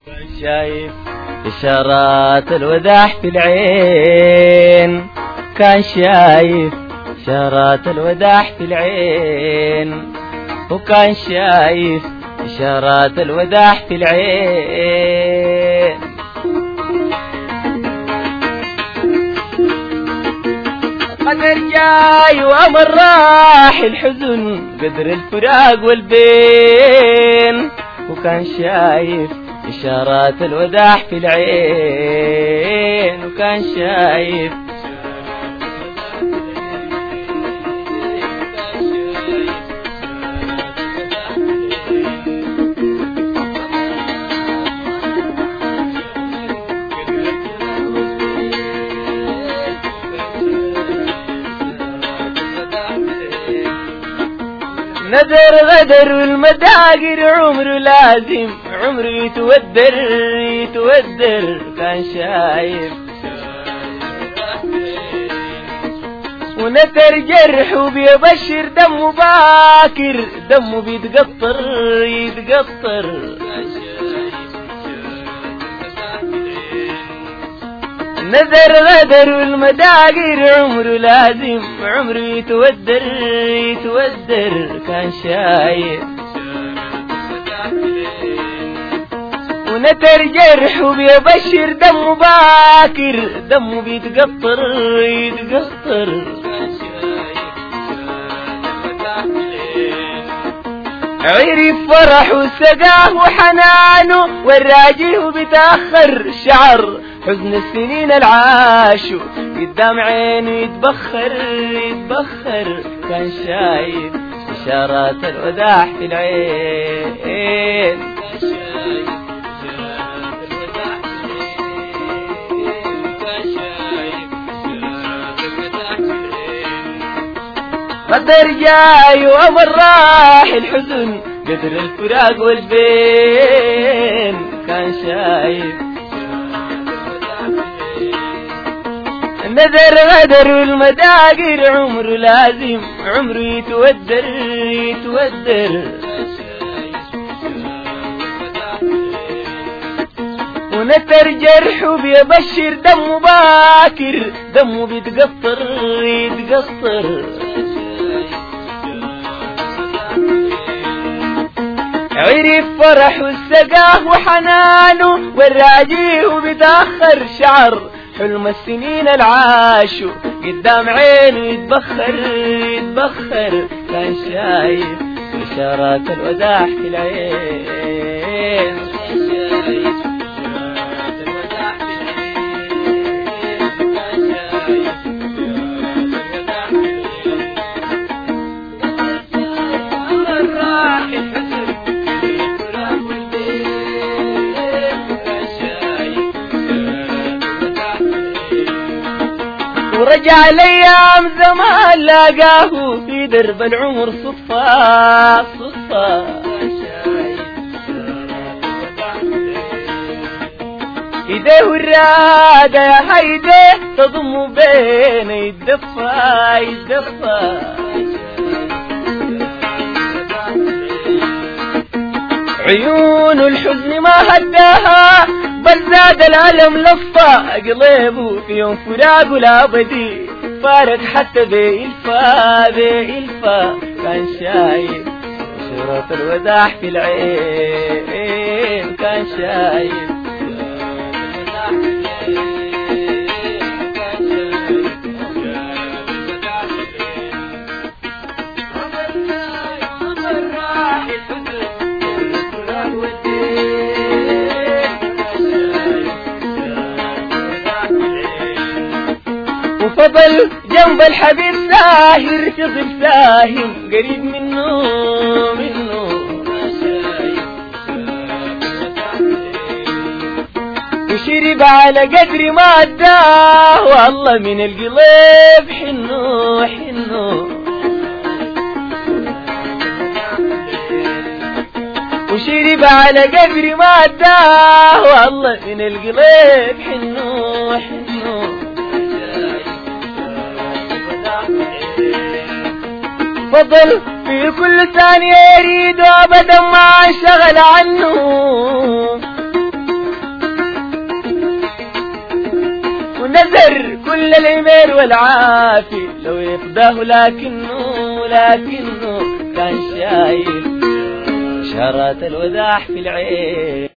شايف إشارات الوداع في العين كان شايف إشارات الوداع في العين وكان شايف إشارات الوداع في العين قدر جاي وأمر راح الحزن قدر الفراق والبين وكان شايف إشارات الوداع في العين وكان شايف نذر غدر والمداقر عمره لازم عمره يتودر يتودر كان شايف ونثر جرح وبيبشر دمه باكر دمه بيتقطر يتقطر نذر غدر والمداقر عمره لازم عمره يتودر يتودر كان شايف ونتر جرح وبيبشر دمه باكر دمه بيتقطر يتقطر عرف فرح وسقاه وحنانه والراجيه بتأخر شعر حزن السنين العاشو قدام عينه يتبخر يتبخر كان شايف إشارات الوداع في العين قدر جاي وامر راح الحزن قدر الفراق والبين كان شايف نذر غدر والمداقر عمره لازم عمره يتودر يتودر ونتر جرحه بيبشر دمه باكر دمه بيتقطر يتقطر عرف فرح والسقاه وحنانه والراجيه بتأخر شعر حلم السنين العاشو قدام عينه يتبخر يتبخر كان شايف إشارات الوداع في العين ورجع الايام زمان لاقاه في درب العمر صدفة صدفة ايديه الرادة يا هيدي تضم بين يدفى يدفى عيون الحزن ما هداها بل زاد الألم لفة قلبه في يوم فراق الأبدي فارق حتى بإلفا بإلفا كان شايف شرط الوداع في العين كان شايف وفضل جنب الحبيب ساهر فضل ساهم قريب منه منه وشرب على قدر ما اداه والله من القلب حنو حنو وشرب على قدر ما اداه والله من القلب حنو حنو فضل في كل ثانية يريد أبدا ما انشغل عنه ونذر كل العمير والعافي لو يفداه لكنه لكنه كان شايل شارات الوداع في العين